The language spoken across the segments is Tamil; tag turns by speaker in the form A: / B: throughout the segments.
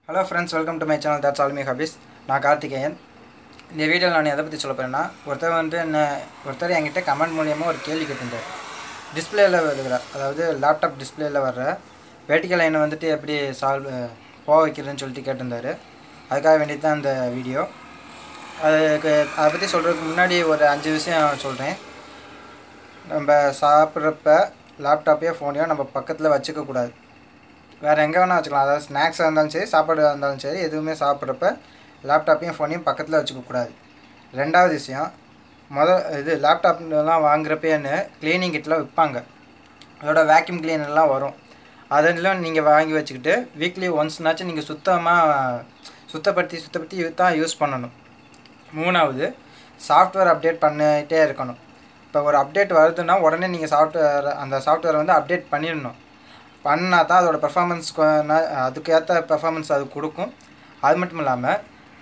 A: hello friends welcome to my channel that's all me hobbies நான் கார்த்திகேயன் இந்த வீடியோவில் நான் எதை பற்றி சொல்ல போகிறேன்னா ஒருத்தர் வந்து என்ன ஒருத்தர் என்கிட்ட கமெண்ட் மூலியமாக ஒரு கேள்வி கேட்டிருந்தார் டிஸ்பிளேயில் வருகிற அதாவது லேப்டாப் டிஸ்பிளேயில் வர்ற வேட்டிக்கல் லைனை வந்துட்டு எப்படி சால்வ் போக வைக்கிறதுன்னு சொல்லிட்டு கேட்டிருந்தாரு அதுக்காக வேண்டி தான் இந்த வீடியோ அதுக்கு அதை பற்றி சொல்கிறதுக்கு முன்னாடி ஒரு அஞ்சு விஷயம் சொல்கிறேன் நம்ம சாப்பிட்றப்ப லேப்டாப்பையோ ஃபோனையோ நம்ம பக்கத்தில் வச்சுக்கக்கூடாது வேறு எங்கே வேணால் வச்சுக்கலாம் அதாவது ஸ்நாக்ஸாக இருந்தாலும் சரி சாப்பாடாக இருந்தாலும் சரி எதுவுமே சாப்பிட்றப்ப லேப்டாப்பையும் ஃபோனையும் பக்கத்தில் வச்சுக்கக்கூடாது ரெண்டாவது விஷயம் மொதல் இது லேப்டாப்லாம் வாங்குறப்பேன்னு க்ளீனிங் கிட்லாம் விற்பாங்க அதோட வேக்யூம் கிளீனர்லாம் வரும் அதெல்லாம் நீங்கள் வாங்கி வச்சுக்கிட்டு வீக்லி ஒன்ஸ்னாச்சும் நீங்கள் சுத்தமாக சுத்தப்படுத்தி சுத்தப்படுத்தி தான் யூஸ் பண்ணணும் மூணாவது சாஃப்ட்வேர் அப்டேட் பண்ணிகிட்டே இருக்கணும் இப்போ ஒரு அப்டேட் வருதுன்னா உடனே நீங்கள் சாஃப்ட்வேர் அந்த சாஃப்ட்வேரை வந்து அப்டேட் பண்ணிடணும் பண்ணால் தான் அதோட பெர்ஃபார்மன்ஸ் அதுக்கேற்ற பெர்ஃபார்மன்ஸ் அது கொடுக்கும் அது மட்டும் இல்லாமல்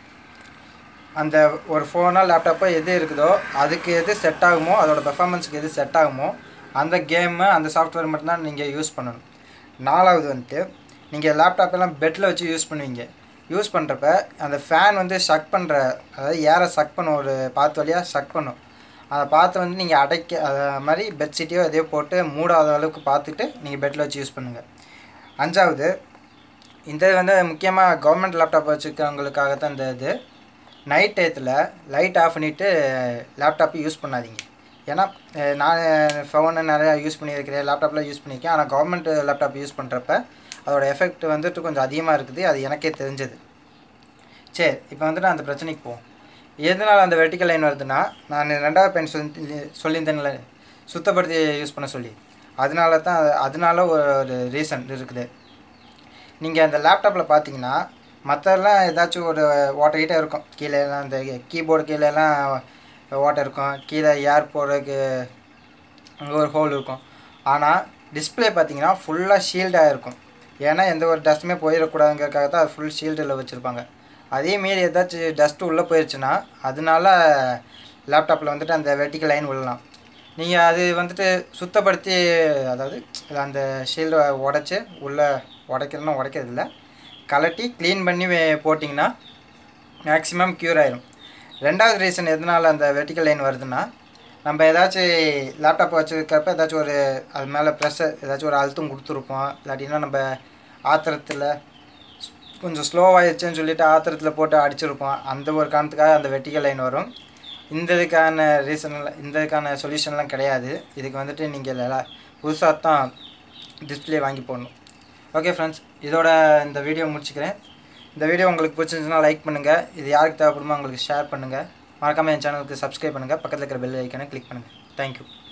A: அந்த ஒரு ஃபோனோ லேப்டாப்போ எது இருக்குதோ அதுக்கு எது செட் ஆகுமோ அதோட பெர்ஃபார்மன்ஸுக்கு எது செட் ஆகுமோ அந்த கேமு அந்த சாஃப்ட்வேர் மட்டும்தான் நீங்கள் யூஸ் பண்ணணும் நாலாவது வந்துட்டு நீங்கள் லேப்டாப் எல்லாம் பெட்டில் வச்சு யூஸ் பண்ணுவீங்க யூஸ் பண்ணுறப்ப அந்த ஃபேன் வந்து ஷக் பண்ணுற அதாவது ஏரை ஷக் பண்ணும் ஒரு பாத்து வழியாக ஷக் பண்ணும் அதை பார்த்து வந்து நீங்கள் அடைக்க அது மாதிரி பெட்ஷீட்டையோ எதையோ போட்டு மூடாத அளவுக்கு பார்த்துட்டு நீங்கள் பெட்டில் வச்சு யூஸ் பண்ணுங்கள் அஞ்சாவது இந்த இது வந்து முக்கியமாக கவர்மெண்ட் லேப்டாப் வச்சுருக்கவங்களுக்காக தான் இந்த இது நைட் டயத்தில் லைட் ஆஃப் பண்ணிவிட்டு லேப்டாப்பை யூஸ் பண்ணாதீங்க ஏன்னா அஹ், நான் ஃபோனை நிறையா யூஸ் பண்ணியிருக்கிறேன் லேப்டாப்லாம் யூஸ் பண்ணியிருக்கேன் ஆனால் கவர்மெண்ட் லேப்டாப் யூஸ் பண்ணுறப்ப அதோட எஃபெக்ட் வந்துட்டு கொஞ்சம் அதிகமாக இருக்குது அது எனக்கே தெரிஞ்சது சரி இப்போ வந்துட்டு அந்த பிரச்சனைக்கு போவோம் எதனால் அந்த வெர்டிக்கல் லைன் வருதுன்னா நான் ரெண்டாவது பென் சொல்லி சொல்லியிருந்தேன்ல சுத்தப்படுத்தி யூஸ் பண்ண சொல்லி அதனால தான் அது- அதனால ஒரு ரீசன் இருக்குது நீங்கள் அந்த லேப்டாப்பில் பார்த்தீங்கன்னா மற்றெல்லாம் ஏதாச்சும் ஒரு ஓட்டை கிட்ட இருக்கும் கீழே எல்லாம் அந்த கீபோர்டு கீழே எல்லாம் ஓட்டை இருக்கும் கீழே ஏர் போடுறதுக்கு அங்கே ஒரு ஹோல் இருக்கும் ஆனால் டிஸ்பிளே பார்த்தீங்கன்னா ஃபுல்லாக ஷீல்டாக இருக்கும் ஏன்னா எந்த ஒரு டஸ்ட்டுமே போயிடக்கூடாதுங்கிறதுக்காக தான் அது ஃபுல் ஷீல்டில் வச்சுருப்பாங்க அதே மீறி ஏதாச்சும் டஸ்ட்டு உள்ளே போயிடுச்சுன்னா அதனால லேப்டாப்பில் வந்துட்டு அந்த வெர்டிக்கல் லைன் விழலாம் நீங்கள் அது வந்துட்டு சுத்தப்படுத்தி அதாவது அந்த ஷீல்டை உடச்சி உள்ளே உடைக்கிறதுனா உடைக்கிறது இல்லை கலட்டி க்ளீன் பண்ணி வே- போட்டிங்கன்னா மேக்ஸிமம் க்யூர் ஆயிரும் ரெண்டாவது ரீசன் எதனால் அந்த வெர்டிக்கல் லைன் வருதுன்னா நம்ம ஏதாச்சும் லேப்டாப் வச்சுருக்கிறப்ப ஏதாச்சும் ஒரு அது மேலே ப்ரெஷர் ஏதாச்சும் ஒரு அழுத்தம் கொடுத்துருப்போம் இல்லாட்டினா நம்ம ஆத்திரத்தில் கொஞ்சம் ஸ்லோவாகிடுச்சுன்னு சொல்லிட்டு ஆத்திரத்தில் போட்டு அடிச்சிருப்போம் அந்த ஒரு காரணத்துக்காக அந்த வெர்டிக்கல் லைன் வரும் இந்த இதுக்கான ரீசன்லாம் இந்த இதுக்கான சொல்யூஷன்லாம் கிடையாது இதுக்கு வந்துட்டு நீங்கள் புதுசாக தான் டிஸ்பிளே வாங்கி போடணும் ஓகே ஃப்ரெண்ட்ஸ் இதோட இந்த வீடியோ முடிச்சுக்கிறேன் இந்த வீடியோ உங்களுக்கு பிடிச்சிருந்துச்சுன்னா லைக் பண்ணுங்கள் இது யாருக்கு தேவைப்படுமோ உங்களுக்கு ஷேர் பண்ணுங்கள் மறக்காமல் என் சேனலுக்கு சப்ஸ்கிரைப் பண்ணுங்கள் பக்கத்தில் இருக்கிற பெல் ஐக்கனை கிளிக் பண்ணுங்கள் தேங்க்யூ